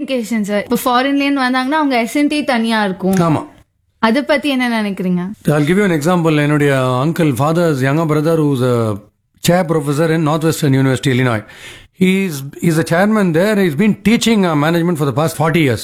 Communication sir இப்போ ஃபாரின்லேருந்து வந்தாங்கன்னா அவங்க எஸ்என்டி தனியா இருக்கும் ஆமா அதை பத்தி என்ன நினைக்கிறீங்க I'll give you an example. என்னுடைய uncle, father's younger brother, who's a chair professor in Northwestern University, Illinois. He's he's a chairman there. He's been teaching uh, management for the past 40 years.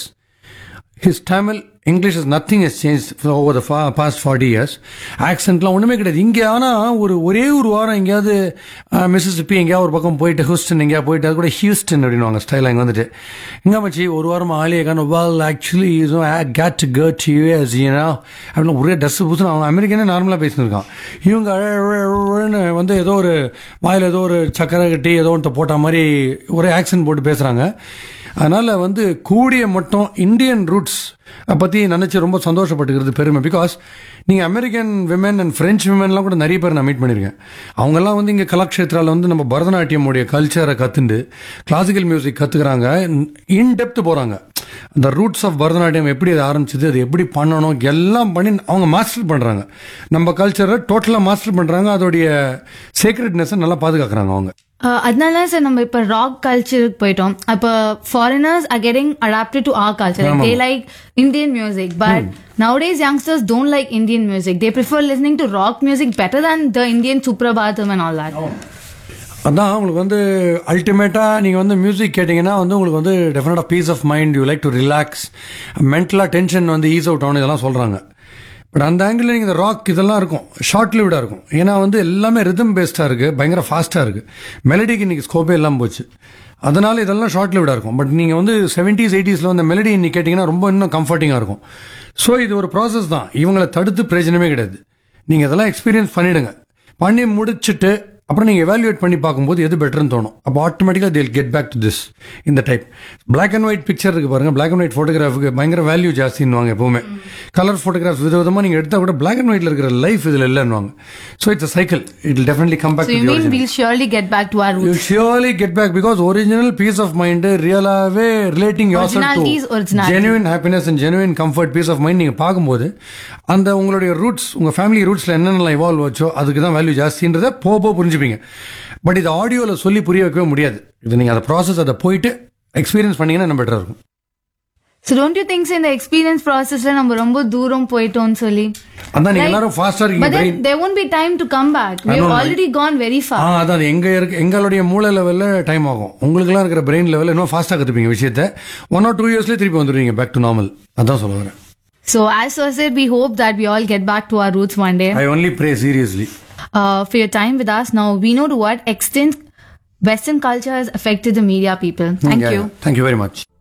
His Tamil, English is nothing has changed for over the fa- past 40 years. ஆக்சென்ட்லாம் ஒன்றுமே கிடையாது இங்கே ஆனால் ஒரு ஒரே ஒரு வாரம் எங்கேயாவது Mississippi எங்கேயாவது ஒரு பக்கம் போயிட்டு ஹூஸ்டன் எங்கேயாவது போயிட்டு அது கூட ஹியூஸ்டன் அப்படின்னுவாங்க ஸ்டைலாக இங்கே வந்துட்டு இங்கே மச்சி ஒரு வாரமாக ஆலியே காணும் well actually you get cut US you know அப்படின்னு ஒரே ட்ரெஸ் புதுசு அவன் அமெரிக்கனே நார்மலாக பேசினிருக்கான் இவங்க அழ, அழ, அழன்னு வந்து ஏதோ ஒரு வாயில் ஏதோ ஒரு சக்கரை கட்டி ஏதோ ஒன்று போட்ட மாதிரி ஒரே ஆக்சன் போட்டு பேசுகிறாங்க அதனால வந்து கூடிய மட்டும் இந்தியன் ரூட்ஸ் பற்றி நினச்சி ரொம்ப சந்தோஷப்பட்டுக்கிறது பெருமை பிகாஸ் நீங்கள் அமெரிக்கன் விமன் அண்ட் ஃப்ரெஞ்ச் விமன்லாம் கூட நிறைய பேர் நான் மீட் பண்ணியிருக்கேன் அவங்கெல்லாம் வந்து இங்கே கலாக்ஷேத்ராவில் வந்து நம்ம பரதநாட்டியமுடைய கல்ச்சரை கற்றுண்டு கிளாசிக்கல் மியூசிக் கற்றுக்குறாங்க இன் டெப்த் போகிறாங்க அந்த ரூட்ஸ் ஆஃப் பரதநாட்டியம் எப்படி அது ஆரம்பிச்சது அது எப்படி பண்ணணும் எல்லாம் பண்ணி அவங்க மாஸ்டர் பண்ணுறாங்க நம்ம கல்ச்சரை டோட்டலாக மாஸ்டர் பண்ணுறாங்க அதோடைய சீக்ரெட்னஸை நல்லா பாதுகாக்கிறாங்க அவங்க அஹ் அதனால தான் சார் நம்ம இப்போ ராக் கல்ச்சருக்கு போயிட்டோம் அப்போ foreigners are getting adapted to our culture like they like Indian music but nowadays youngsters don't like Indian music they prefer listening to rock music better than the Indian Suprabhatam and all that அதான் உங்களுக்கு வந்து அல்டிமேட்டாக நீங்கள் வந்து music கேட்டிங்கன்னா வந்து உங்களுக்கு வந்து டெஃபினட்டாக peace of mind you like to relax மென்டலாக டென்ஷன் வந்து ஈஸ் அவுட் ஆகணும் இதெல்லாம் சொல்கிறாங்க பட் அந்த ஆங்கிளில் நீங்கள் இந்த ராக் இதெல்லாம் இருக்கும் ஷார்ட் லிவ்டாக இருக்கும் ஏன்னா வந்து எல்லாமே ரிதம் பேஸ்டாக இருக்குது பயங்கர ஃபாஸ்ட்டாக இருக்குது மெலடிக்கு இன்றைக்கி ஸ்கோப்பே எல்லாம் போச்சு அதனால இதெல்லாம் ஷார்ட் லிவ்டாக இருக்கும் பட் நீங்கள் வந்து செவன்ட்டீஸ் எயிட்டிஸில் வந்து மெலடி இன்னைக்கு கேட்டிங்கன்னா ரொம்ப இன்னும் கம்ஃபர்டிங்காக இருக்கும் ஸோ இது ஒரு ப்ராசஸ் தான் இவங்களை தடுத்து பிரயோஜனமே கிடையாது நீங்கள் இதெல்லாம் எக்ஸ்பீரியன்ஸ் பண்ணிவிடுங்க பண்ணி முடிச்சுட்டு அப்புறம் நீங்கள் எவாலுவேட் பண்ணி பார்க்கும்போது எது பெட்டர்னு தோணும் அப்போ ஆட்டோமேட்டிக்காக they'll get back to this இந்த type black and white picture இருக்கு பாருங்க பிளாக் அண்ட் ஒயிட் ஃபோட்டோகிராஃபுக்கு பயங்கர வேல்யூ ஜாஸ்தின்னுவாங்க எப்பவுமே கலர் ஃபோட்டோகிராஃப் வித விதமாக நீங்கள் எடுத்தால் கூட பிளாக் அண்ட் ஒயிட்ல இருக்கிற லைஃப் இதில் இல்லைன்னுவாங்க so it's cycle it definitely come back so you to mean will surely get back to our you surely get back because original peace of mind ரியலாகவே relating your Originality is originality. Genuine happiness and genuine comfort peace of mind நீங்கள் பார்க்கும்போது அந்த உங்களுடைய roots உங்கள் family ரூட்ஸில் என்னென்னலாம் evolve வச்சோ அதுக்கு தான் வேல்யூ ஜாஸ்தின்றதை போக போக புரிஞ்சுப்பீங்க பட் இது ஆடியோவில் சொல்லி புரிய வைக்கவே முடியாது இது நீங்கள் அதை ப்ராசஸ் அதை போயிட்டு எக்ஸ்பீரியன்ஸ் பண்ணீங்கன்னா இன்னும் பெட்டராக இருக்கும் ஸோ டோன்ட் யூ திங்ஸ் இந்த எக்ஸ்பீரியன்ஸ் ப்ராசஸ்ல நம்ம ரொம்ப தூரம் போயிட்டோம்னு சொல்லி அதான் நீங்கள் எல்லாரும் ஃபாஸ்ட்டாக இருக்கீங்க but brain. Then there won't be time to come back we have already gone very far ஆ அதான் அது எங்க இருக்கு எங்களுடைய மூளை லெவலில் டைம் ஆகும் உங்களுக்குலாம் இருக்கிற பிரெயின் லெவலில் இன்னும் ஃபாஸ்ட்டாக கற்றுப்பீங்க விஷயத்த ஒன் ஆர் டூ இயர்ஸ்லேயே திருப்பி வந்துடுவீங்க பேக் டு நார்மல் அதான் சொல்ல வரேன் so as sir said we hope that we all get back to our roots one day I only pray seriously uh, for your time with us now we know to what extent western culture has affected the media people thank you thank you very much